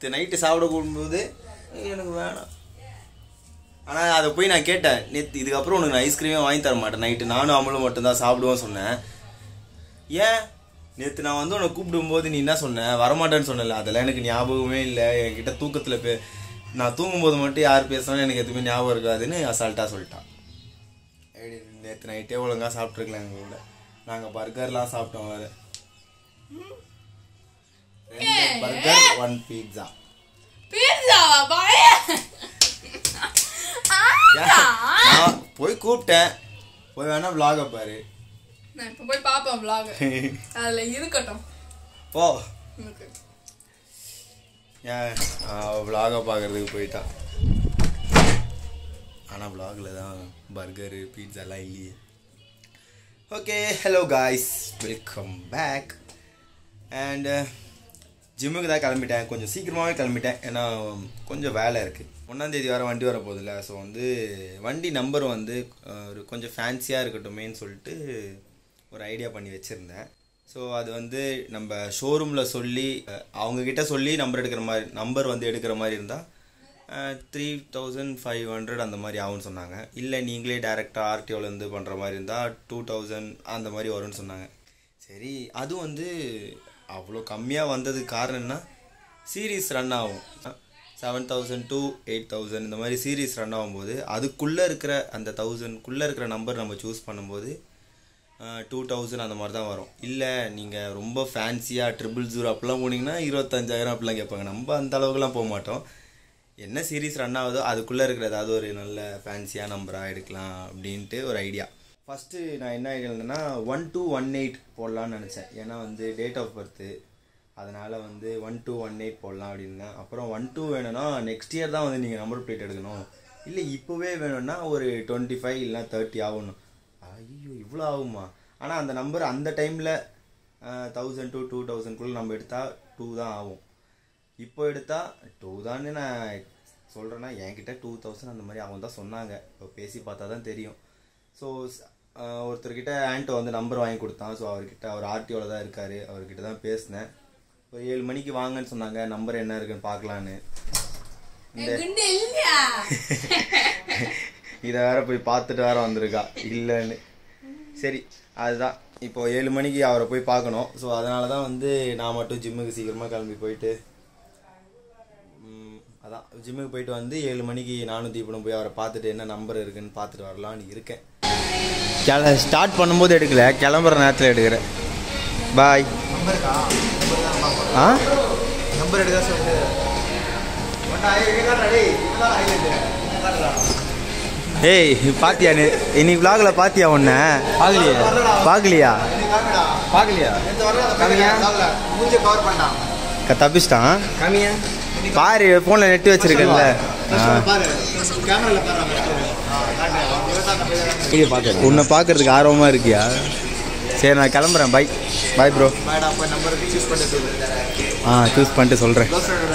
நேற்று நைட்டு சாப்பிட கூடும்போது எனக்கு வேணாம் ஆனால் அதை போய் நான் கேட்டேன் நேற்று இதுக்கப்புறம் உனக்கு நான் ஐஸ்கிரீமே வாங்கி தர மாட்டேன் நைட்டு நானும் அமலும் மட்டும்தான் சாப்பிடுவோம் சொன்னேன் ஏன் நேற்று நான் வந்து உன்னை கூப்பிடும்போது நீ என்ன சொன்ன வரமாட்டேன்னு சொன்னல அதெல்லாம் எனக்கு ஞாபகமே இல்லை என்கிட்ட தூக்கத்தில் பே நான் தூங்கும்போது மட்டும் யார் பேசினாலும் எனக்கு எதுவுமே ஞாபகம் இருக்காதுன்னு அசால்ட்டாக சொல்லிட்டான் நேற்று நைட்டே ஒழுங்காக சாப்பிட்ருக்கலாம் எங்கள் கூட நாங்கள் பர்கர்லாம் சாப்பிட்டோம் வேறு ரெண்டு பர்கர் ஒன் பீட்சா பீட்சாவா பாய நான் போய் கூப்பிட்டேன் போய் வேணா vlog-அ பாரு நான் இப்ப போய் பாப்பேன் vlog அதுல இருக்கட்டும் போ உனக்கு ஏன் vlog-அ பார்க்கறதுக்கு போயிட்டான் ஆனால் vlog-ல தான் பர்கரு பீட்சாலாம் இல்லையே okay hello guys welcome back and ஜிம்முக்கு தான் கிளம்பிட்டேன் கொஞ்சம் சீக்கிரமாகவே கிளம்பிட்டேன் ஏன்னா கொஞ்சம் வேலை இருக்குது ஒன்றாந்தேதி வர வண்டி வர போதில்ல ஸோ வந்து வண்டி நம்பர் வந்து அஹ், ஒரு கொஞ்சம் ஃபேன்சியாக இருக்கட்டுமேன்னு சொல்லிட்டு ஒரு ஐடியா பண்ணி வச்சுருந்தேன் ஸோ அது வந்து நம்ம ஷோரூமில் சொல்லி அஹ், அவங்கக்கிட்ட சொல்லி நம்பர் எடுக்கிற மாதிரி நம்பர் வந்து எடுக்கிற மாதிரி இருந்தால் த்ரீ தௌசண்ட் ஃபைவ் ஹண்ட்ரட் அந்த மாதிரி ஆகும்னு சொன்னாங்க இல்லை நீங்களே டேரெக்டாக ஆர்டிஓலேருந்து பண்ணுற மாதிரி இருந்தால் டூ தௌசண்ட் அந்த மாதிரி வரும்னு சொன்னாங்க சரி அதுவும் வந்து அவ்வளோ கம்மியாக வந்ததுக்கு காரணம்னா சீரீஸ் ரன் ஆகும் seven thousand two eight thousand இந்த மாதிரி சீரீஸ் ரன் ஆகும்போது அதுக்குள்ளே இருக்கிற அந்த தௌசண்ட்குள்ளே இருக்கிற நம்பர் நம்ம சூஸ் பண்ணும்போது டூ தௌசண்ட் அந்த மாதிரி தான் வரும் இல்லை நீங்கள் ரொம்ப ஃபேன்சியாக ட்ரிபிள் ஜீரோ அப்படிலாம் போனீங்கன்னா இருபத்தஞ்சாயிரம் அப்படிலாம் கேட்பாங்க நம்ம அந்த அளவுக்குலாம் போக மாட்டோம் என்ன சீரீஸ் ரன் ஆகுதோ அதுக்குள்ளே இருக்கிற ஏதாவது ஒரு நல்ல ஃபேன்சியாக நம்பராக எடுக்கலாம் அப்படின்ட்டு ஒரு ஐடியா ஃபஸ்ட்டு நான் என்ன ஐடியா இருந்தேன்னா ஒன் டூ ஒன் எயிட் போடலான்னு நினச்சேன் ஏன்னா வந்து டேட் ஆஃப் பர்த்து அதனால் வந்து ஒன் டூ ஒன் எயிட் போடலாம் அப்படின்னேன் அப்புறம் ஒன் டூ வேணும்னா நெக்ஸ்ட் இயர் தான் வந்து நீங்கள் நம்பர் பிளேட் எடுக்கணும் இல்லை இப்போவே வேணும்னா ஒரு டுவெண்ட்டி ஃபைவ் இல்லைனா தேர்ட்டி ஆகணும் ஐயோ இவ்வளோ ஆகுமா ஆனால் அந்த நம்பர் அந்த டைமில் தௌசண்ட் டூ டூ தௌசண்ட்குள்ளே நம்ம எடுத்தால் டூ தான் ஆகும் இப்போ எடுத்தால் டூ தான்னு நான் சொல்கிறேன்னா என்கிட்ட டூ தௌசண்ட் அந்த மாதிரி அவங்க தான் சொன்னாங்க இப்போ பேசி பார்த்தா தான் தெரியும் ஸோ ஒருத்தர்கிட்ட ஆன்ட்டோ வந்து நம்பர் வாங்கி கொடுத்தான் ஸோ அவர்கிட்ட அவர் ஆர்டிஓவில் தான் இருக்கார் அவர்கிட்ட தான் பேசினேன் ஒரு ஏழு மணிக்கு வாங்கன்னு சொன்னாங்க நம்பர் என்ன இருக்குன்னு பார்க்கலான்னு குண்டு இல்லையா இதை வேற போய் பார்த்துட்டு வேற வந்திருக்கா இல்லைன்னு சரி அதுதான் இப்போ ஏழு மணிக்கு அவரை போய் பார்க்கணும் ஸோ அதனால தான் வந்து நான் மட்டும் ஜிம்முக்கு சீக்கிரமாக கிளம்பி போயிட்டு ம், அதான் ஜிம்முக்கு போயிட்டு வந்து ஏழு மணிக்கு நானும் தீபனும் போய் அவரை பார்த்துட்டு என்ன நம்பர் இருக்குன்னு பார்த்துட்டு வரலான்னு இருக்கேன் கிள ஸ்டார்ட் பண்ணும்போது எடுக்கல கிளம்புற நேரத்தில் எடுக்கிறேன் பாய் ஆ நம்பர் எடுக்க சொல்லிட்டு ஏய் பாத்தியா நீ இன்னைக்கு vlogல பாத்தியா உன்ன பார்க்கலையே பார்க்கலையா பார்க்கலையா கம்மியா மூஞ்ச கவர் பண்ணான் க- தப்பிச்சிட்டான் கம்மியா பாரு ஃபோனில் நெட் வச்சிருக்கல பாரு கேமரால இது பார்க்க உன்னை பார்க்கறதுக்கு ஆர்வமா இருக்கியா சரி நான் கிளம்புறேன் பை பாய் ப்ரோ பாடா அப்போ நம்பர் சூஸ் பண்ணிட்டு ஆ சூஸ் பண்ணிட்டு சொல்கிறேன்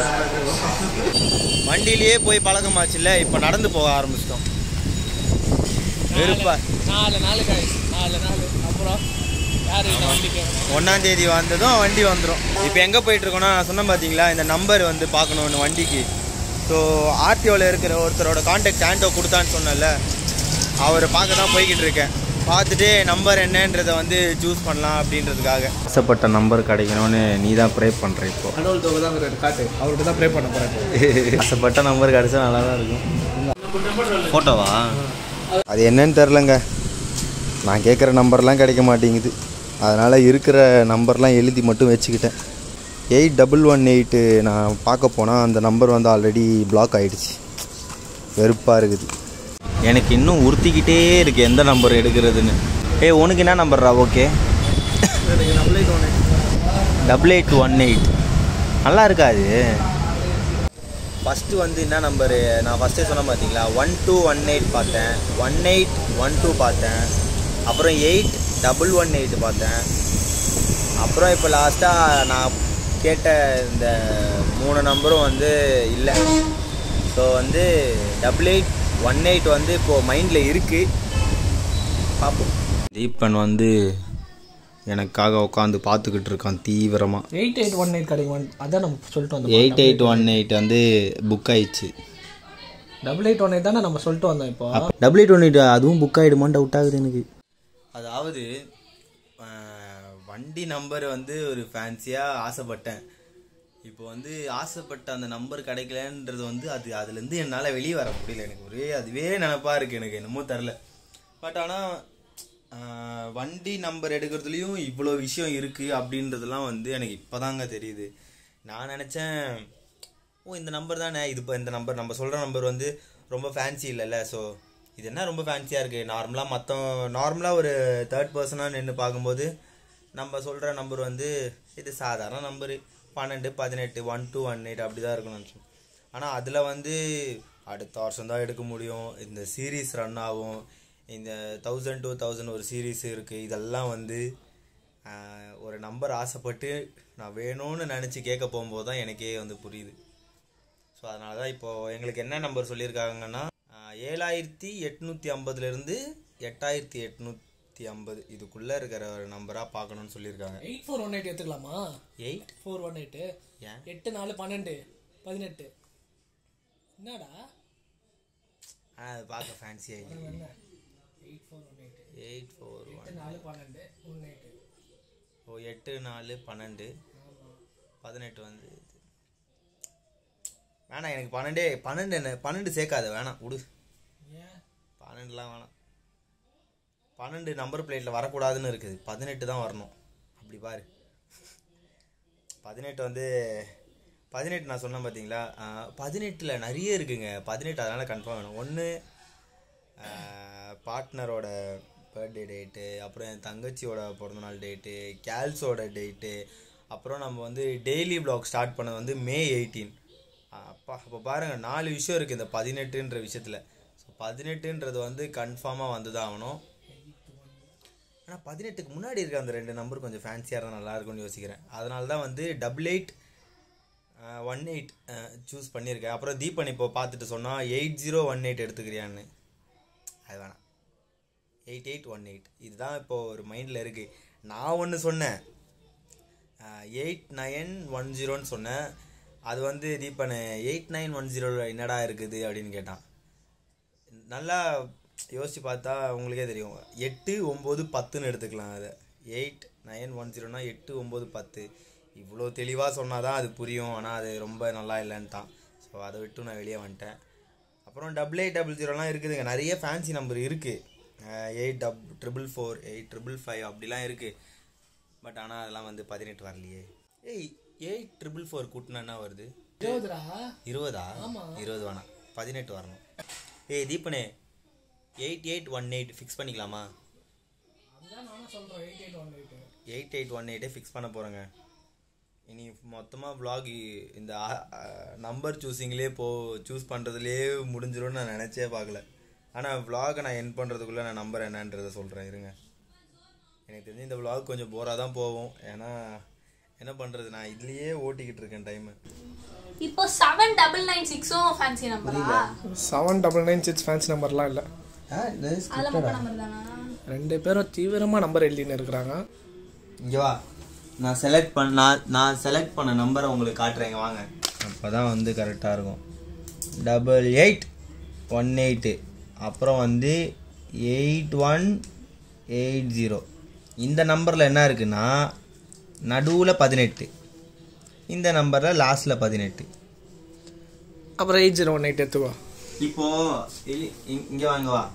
வண்டியிலேயே போய் பழக்கமாச்சுல்ல இப்போ நடந்து போக ஆரம்பிச்சிட்டோம் வெறுப்பா நாலு நாலு காய் நாலு நாலு அப்புறம் யாரு இந்த வண்டி கேட்கணும் ஒன்றாம் தேதி வந்ததும் வண்டி வந்துடும் இப்போ எங்கே போயிட்டு இருக்கோம்னா நான் சொன்னேன் பார்த்தீங்களா இந்த நம்பர் வந்து பார்க்கணும்னு வண்டிக்கு ஸோ ஆர்டிஓவில் இருக்கிற ஒருத்தரோட காண்டாக்ட் ஆண்டோ கொடுத்தான்னு சொன்னேன்ல அவரை பார்க்க தான் போய்கிட்டு இருக்கேன் பார்த்துட்டு நம்பர் என்னன்றதை வந்து சூஸ் பண்ணலாம் அப்படின்றதுக்காக ஆசைப்பட்ட நம்பர் கிடைக்கணும்னு நீ தான் ப்ரே பண்ணுற இப்போ கடவுள் தொகை தான் இருக்காரு காட்டு அவர்கிட்ட தான் ப்ரே பண்ண போகிறேன் ஆசைப்பட்ட நம்பர் கிடைச்சா நல்லா தான் இருக்கும் ஃபோட்டோவா அது என்னன்னு தெரிலங்க நான் கேட்குற நம்பர்லாம் கிடைக்க மாட்டேங்குது அதனால் இருக்கிற நம்பர்லாம் எழுதி மட்டும் வச்சுக்கிட்டேன் எயிட் டபுள் ஒன் எயிட்டு நான் பார்க்க போனால் அந்த நம்பர் வந்து ஆல்ரெடி பிளாக் ஆகிடுச்சு வெறுப்பாக இருக்குது எனக்கு இன்னும் உறுத்திக்கிட்டே இருக்கு எந்த நம்பர் எடுக்கிறதுன்னு ஏய் உனக்கு என்ன நம்பர்ரா okay double eight one eight நல்லா இருக்காது ஃபஸ்ட்டு வந்து என்ன நம்பரு நான் ஃபஸ்ட்டே சொன்னேன் பார்த்தீங்களா ஒன் டூ ஒன் எயிட் பார்த்தேன் ஒன் எயிட் ஒன் டூ பார்த்தேன் அப்புறம் எயிட் டபுள் ஒன் எயிட் பார்த்தேன் அப்புறம் இப்போ லாஸ்ட்டாக நான் கேட்ட இந்த மூணு நம்பரும் வந்து இல்லை ஸோ வந்து டபுள் எயிட் ஒன் எயிட் வந்து இப்போது மைண்டில் இருக்குது பார்ப்போம் தீபன் வந்து எனக்காக உட்காந்து பார்த்துக்கிட்டு இருக்கான் தீவிரமாக எயிட் எயிட் ஒன் எயிட் கிடைக்கும் அதான் நம்ம சொல்லிட்டு வந்தோம் எயிட் எயிட் ஒன் எயிட் வந்து புக் ஆயிடுச்சு டபுள் எயிட் ஒன் எயிட் தானே நம்ம சொல்லிட்டு வந்தோம் இப்போ டபுள் எயிட் ஒன் எயிட் அதுவும் புக் ஆகிடுமான்னு டவுட் ஆகுது எனக்கு அதாவது அஹ், வண்டி நம்பர் வந்து ஒரு ஃபேன்சியாக ஆசைப்பட்டேன் இப்போ வந்து ஆசைப்பட்ட அந்த நம்பர் கிடைக்கலன்றது வந்து அது அதுலேருந்து என்னால் வெளியே வர முடியல எனக்கு ஒரே அதுவே நினப்பா இருக்குது எனக்கு என்னமோ தெரில பட் ஆனால் வண்டி நம்பர் எடுக்கிறதுலையும் இவ்வளோ விஷயம் இருக்குது அப்படின்றதெல்லாம் வந்து எனக்கு இப்போதாங்க தெரியுது நான் நினச்சேன் ஓ இந்த நம்பர் தானே இது இப்போ இந்த நம்பர் நம்ம சொல்கிற நம்பர் வந்து ரொம்ப ஃபேன்சி இல்லைல்ல ஸோ இது என்ன ரொம்ப ஃபேன்சியாக இருக்குது நார்மலாக மற்ற நார்மலாக ஒரு தேர்ட் பர்சனாக நின்று பார்க்கும்போது நம்ம சொல்கிற நம்பர் வந்து இது சாதாரண நம்பரு பன்னெண்டு பதினெட்டு ஒன் டூ ஒன் எயிட் அப்படி தான் இருக்கும்னு நினச்சோம் ஆனால் அதில் வந்து அடுத்த வருஷம் தான் எடுக்க முடியும் இந்த சீரீஸ் ரன் ஆகும் இந்த தௌசண்ட் டூ தௌசண்ட் ஒரு சீரீஸ் இருக்குது இதெல்லாம் வந்து ஆஹ், ஒரு நம்பர் ஆசைப்பட்டு நான் வேணும்னு நினச்சி கேட்க போகும்போது தான் எனக்கே வந்து புரியுது ஸோ அதனால தான் இப்போது எங்களுக்கு என்ன நம்பர் சொல்லியிருக்காங்கன்னா ஆஹ், ஏழாயிரத்தி எட்நூற்றி ஐம்பதுலேருந்து எட்டாயிரத்தி எட்நூற்றி ஐம்பது இதுக்குள்ளே இருக்கிற ஒரு நம்பராக பார்க்கணும்னு சொல்லியிருக்காங்க எயிட் ஃபோர் ஒன் எயிட் எடுத்துக்கலாமா எயிட் ஃபோர் ஒன் எயிட்டு ஏன் எட்டு நாலு பன்னெண்டு பதினெட்டு என்னடா ஆனால் அது பார்க்க ஃபேன்சியாக என்ன eight four one eight eight four one எட்டு நாலு பன்னெண்டு ஒன் எயிட்டு ஓ எட்டு நாலு பன்னெண்டு பதினெட்டு வந்து இது. வேணாம் எனக்கு பன்னெண்டே பன்னெண்டு என்ன பன்னெண்டு சேர்க்காத வேணாம் விடு ஏன் பன்னெண்டுலாம் வேணாம் பன்னெண்டு நம்பர் பிளேட்டில் வரக்கூடாதுன்னு இருக்குது பதினெட்டு தான் வரணும் அப்படி பாரு பதினெட்டு வந்து பதினெட்டு நான் சொன்னேன் பார்த்தீங்களா பதினெட்டில் நிறைய இருக்குங்க பதினெட்டு அதனால் கன்ஃபார்ம் வேணும் ஒன்று பார்ட்னரோட பர்த்டே டேட்டு அப்புறம் என் தங்கச்சியோட பிறந்தநாள் டேட்டு கேல்ஸோட டேட்டு அப்புறம் நம்ம வந்து டெய்லி ப்ளாக் ஸ்டார்ட் பண்ணது வந்து மே எயிட்டீன் அப்பா அப்போ பாருங்கள் நாலு விஷயம் இருக்குது இந்த பதினெட்டுன்ற விஷயத்தில் ஸோ பதினெட்டுன்றது வந்து கன்ஃபார்மாக வந்து தான் ஆகணும் ஆனால் பதினெட்டுக்கு முன்னாடி இருக்க அந்த ரெண்டு நம்பர் கொஞ்சம் ஃபேன்சியாக இருந்தால் நல்லா இருக்கும்னு யோசிக்கிறேன் அதனால தான் வந்து double eight one eight choose பண்ணியிருக்கேன் அப்புறம் தீபன் இப்போ பார்த்துட்டு சொன்னால் எயிட் ஜீரோ ஒன் எயிட் எடுத்துக்கிறியான்னு அது வேணாம் எயிட் எயிட் ஒன் எயிட் இதுதான் இப்போ ஒரு மைண்டில் இருக்குது நான் ஒன்று சொன்னேன் எயிட் நைன் ஒன் ஜீரோன்னு சொன்னேன் அது வந்து தீபன் எயிட் நைன் ஒன் ஜீரோவில் என்னடா இருக்குது அப்படின்னு கேட்டான் நல்லா யோசிச்சு பார்த்தா உங்களுக்கே தெரியும் எட்டு ஒம்பது பத்துன்னு எடுத்துக்கலாம் அதை எயிட் நைன் ஒன் ஜீரோனா எட்டு ஒம்பது பத்து இவ்வளோ தெளிவாக சொன்னால் தான் அது புரியும் ஆனால் அது ரொம்ப நல்லா இல்லைன்ட்டான் ஸோ அதை விட்டு நான் வெளியே வந்துட்டேன் அப்புறம் டபுள் எயிட் டபுள் ஜீரோலாம் இருக்குதுங்க நிறைய ஃபேன்சி நம்பர் இருக்குது எயிட் டப் triple four eight triple five அப்படிலாம் இருக்குது பட் ஆனால் அதெல்லாம் வந்து பதினெட்டு வரலையே ஏய் எயிட் ட்ரிபிள் ஃபோர் கூட்டினா என்ன வருது இருபதுடா இருபதா இருபது வேணாம் பதினெட்டு வரணும் ஏய் தீபனே eight eight one eight fix பண்ணிக்கலாமா அதுதான் நானும் சொல்கிறேன் eight eight one eight eight eight one எயிட்டே ஃபிக்ஸ் பண்ண போகிறேங்க இனி மொத்தமாக vlog இந்த நம்பர் சூஸிங்லேயே போ சூஸ் பண்ணுறதுலேயே முடிஞ்சிரும்னு நான் நினச்சே பார்க்கல ஆனால் vlog நான் என் பண்ணுறதுக்குள்ளே நான் நம்பர் என்னன்றதை சொல்கிறேன் இருங்க எனக்கு தெரிஞ்சு இந்த vlog கொஞ்சம் போராக தான் போகும் ஏன்னா என்ன பண்ணுறது நான் இதுலேயே ஓட்டிக்கிட்டு இருக்கேன் டைமு இப்போ செவன் டபுள் நைன் சிக்ஸும் ஃபேன்சி நம்பரா seven double nine six fancy நம்பர்லாம் இல்லை அதெல்லாம் மொக்க நம்பர் தானா ரெண்டு பேரும் தீவிரமாக நம்பர் எழுதின்னு இருக்கிறாங்க இங்கே வா நான் செலக்ட் பண்ண நான் நான் செலக்ட் பண்ண நம்பரை உங்களுக்கு காட்டுறேங்க வாங்க அப்போ தான் வந்து கரெக்டாக இருக்கும் டபுள் எயிட் ஒன் எயிட்டு அப்புறம் வந்து எயிட் ஒன் எயிட் ஜீரோ இந்த நம்பரில் என்ன இருக்குன்னா நடுவில் பதினெட்டு இந்த நம்பரில் லாஸ்ட்டில் பதினெட்டு அப்புறம் எயிட் ஜீரோ ஒன் எயிட் எடுத்துக்கோ இப்போ இ- இ- இங்க வாங்க வா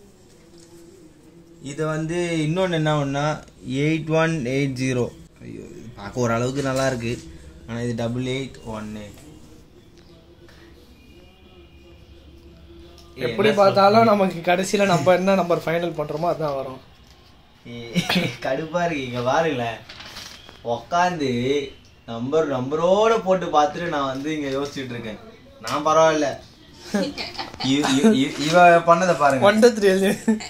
இது வந்து இன்னொன்று என்ன ஒன்றா எயிட் ஒன் எயிட் ஜீரோ ஐயோ இது பார்க்க ஓரளவுக்கு நல்லா இருக்கு ஆனால் இது டபுள் எயிட் ஒன் எயிட் எப்படி பார்த்தாலும் நமக்கு கடைசியில் நம்ம என்ன நம்பர் ஃபைனல் பண்ணுறோமோ அதுதான் வரும் கடுப்பா இருக்கு இங்க பாருங்களேன் உக்காந்து நம்பர் நம்பரோட போட்டு பார்த்துட்டு நான் வந்து இங்க யோசிச்சுட்டு இருக்கேன் நான் பரவாயில்ல இ- இ- இ- இவ பண்ணதை பாருங்க ஒன் டூ த்ரீ எழுதி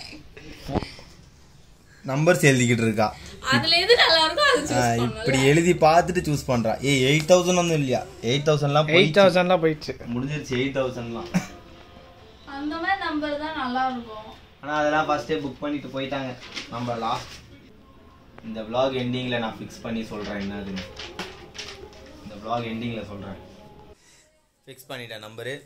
நம்பர்ஸ் எழுதிக்கிட்டு இருக்கா அதுல எது நல்லா இருக்கோ அது ஆ, choose இப்படி எழுதி பார்த்துட்டு சூஸ் பண்றா ஏ எயிட் தௌசண்ட் ஒன்றும் இல்லையா எயிட் தௌசண்ட்லாம் எயிட் தௌசண்ட்லாம் போயிடுச்சு முடிஞ்சிருச்சு எயிட் தௌசண்ட்லாம் அந்த மாதிரி நம்பர் தான் நல்லா இருக்கும் ஆனால் அதெல்லாம் ஃபர்ஸ்டே புக் பண்ணிட்டு போயிட்டாங்க நம்ம லாஸ்ட் இந்த vlog எண்டிங்கில் நான் ஃபிக்ஸ் பண்ணி சொல்கிறேன் என்னதுன்னு இந்த vlog எண்டிங்கில் சொல்கிறேன் ஃபிக்ஸ் பண்ணிட்டேன் நம்பரு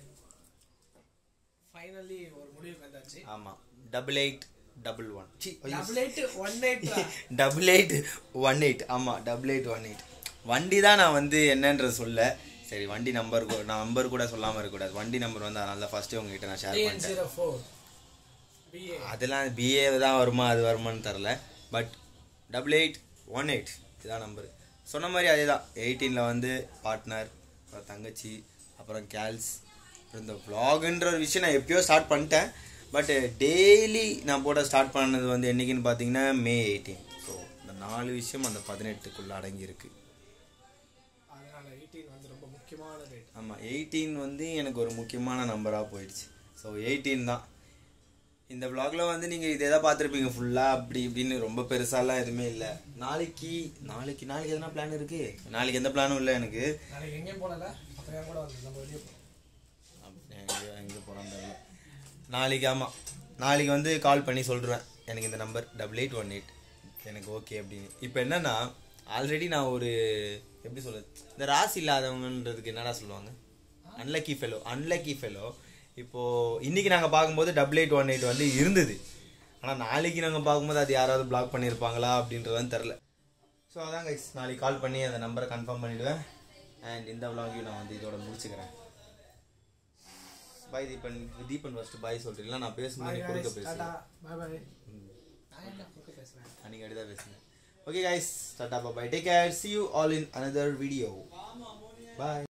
ஃபைனலி ஒரு முடிவுக்கு வந்தாச்சு ஆமாம் double eight double one double eight one eight double eight one eight ஆமாம் டபுள் எயிட் ஒன் எயிட் வண்டி தான் நான் வந்து என்னன்றது சொல்ல சரி வண்டி நம்பர் நான் நம்பர் கூட சொல்லாமல் இருக்கக்கூடாது வண்டி நம்பர் வந்து அதனால தான் ஃபஸ்ட்டு உங்ககிட்ட நான் ஷேர் பண்ணிட்டேன் ஜீரோ ஃபோர் பிஏ அதெல்லாம் பிஏ தான் வருமா அது வருமான்னு தெரில but double eight one eight இதான் நம்பர் சொன்ன மாதிரி அதே தான் எயிட்டீனில் வந்து பார்ட்னர் அப்புறம் தங்கச்சி அப்புறம் கேல்ஸ் அப்புறம் இந்த vlogன்ற ஒரு விஷயம் நான் எப்பயோ ஸ்டார்ட் பண்ணிட்டேன் பட் டெய்லி நான் போட ஸ்டார்ட் பண்ணது வந்து என்னைக்குன்னு பார்த்தீங்கன்னா மே எயிட்டீன் ஸோ இந்த நாலு விஷயம் அந்த பதினெட்டுக்குள்ளே அடங்கியிருக்கு அதனால எயிட்டீன் வந்து ரொம்ப முக்கியமான டேட் ஆமாம் எயிட்டீன் வந்து எனக்கு ஒரு முக்கியமான நம்பராக போயிடுச்சு ஸோ எயிட்டீன் தான் இந்த vlogல வந்து நீங்கள் இதே தான் பார்த்துருப்பீங்க ஃபுல்லாக அப்படி இப்படின்னு ரொம்ப பெருசாலாம் எதுவுமே இல்லை நாளைக்கு நாளைக்கு நாளைக்கு எதனா பிளான் இருக்கு நாளைக்கு எந்த பிளானும் இல்லை எனக்கு நாளைக்கு எங்கேயும் போகல அப்புறம் என் கூட வந்து நம்ம வெளியே போகிறோம் எங்கே எங்கே போகிறோம் தெரியல நாளைக்கு ஆமாம் நாளைக்கு வந்து கால் பண்ணி சொல்லிடுவேன் எனக்கு இந்த number double eight one eight எனக்கு ஓகே அப்படின்னு இப்போ என்னன்னா ஆல்ரெடி நான் ஒரு எப்படி சொல்றது இந்த ராசி இல்லாதவங்கன்றதுக்கு என்னடா சொல்லுவாங்க அன்லக்கி ஃபெலோ அன்லக்கி ஃபெலோ இப்போ இன்னைக்கு நாங்கள் பார்க்கும்போது டபுள் எயிட் ஒன் எயிட் வந்து இருந்தது ஆனால் நாளைக்கு நாங்கள் பார்க்கும்போது அது யாராவது பிளாக் பண்ணியிருப்பாங்களா அப்படின்றதும் தெரில ஸோ அதான் கைஸ் நாளைக்கு கால் பண்ணி அந்த நம்பரை கன்ஃபார்ம் பண்ணிவிடுவேன் அண்ட் இந்த vlog-ஐயும் நான் வந்து இதோட முடிச்சுக்கிறேன் bye Deepan Deepan first bye சொல்றீங்களா நான் பேசும்போது குறுக்க டாடா பேசுறேன் பாய் பாய் நான் என்ன குறுக்க பேசுகிறேன் அன்னைக்கு அடி தான் பேசுனேன் ஓகே கைஸ் டாடா bye take care see you all in another video bye